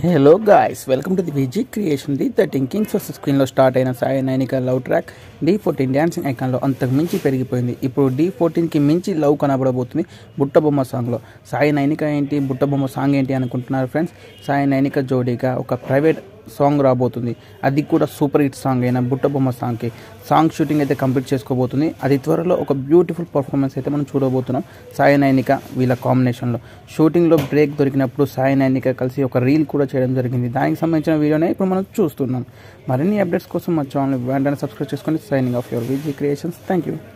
hello guys welcome to the Viji creation Dhee thirteen kings versus స్క్రీన్లో start అయిన Sai Nainika love track Dhee fourteen dancing ఐకాన్లో అంతకు మించి పెరిగిపోయింది ఇప్పుడు డి ఫోర్టీన్కి మించి లవ్ కనబడబోతుంది బుట్టబొమ్మ సాంగ్లో సాయి నైనిక ఏంటి బుట్టబొమ్మ సాంగ్ ఏంటి అనుకుంటున్నారు ఫ్రెండ్స్ సాయి నైనిక జోడీగా ఒక ప్రైవేట్ సాంగ్ రాబోతుంది అది కూడా సూపర్ హిట్ సాంగ్ అయిన బుట్టబొమ్మ సాంగ్కి సాంగ్ షూటింగ్ అయితే కంప్లీట్ చేసుకోబోతుంది అది త్వరలో ఒక బ్యూటిఫుల్ పర్ఫార్మెన్స్ అయితే మనం చూడబోతున్నాం సాయి నైనిక వీళ్ళ కాంబినేషన్లో షూటింగ్లో బ్రేక్ దొరికినప్పుడు సాయి నైనిక కలిసి ఒక రీల్ కూడా చేయడం జరిగింది దానికి సంబంధించిన వీడియోనే ఇప్పుడు మనం చూస్తున్నాం మరిన్ని అప్డేట్స్ కోసం మా ఛానల్ వెంటనే సబ్స్క్రైబ్ చేసుకొని signing off your Viji creations thank you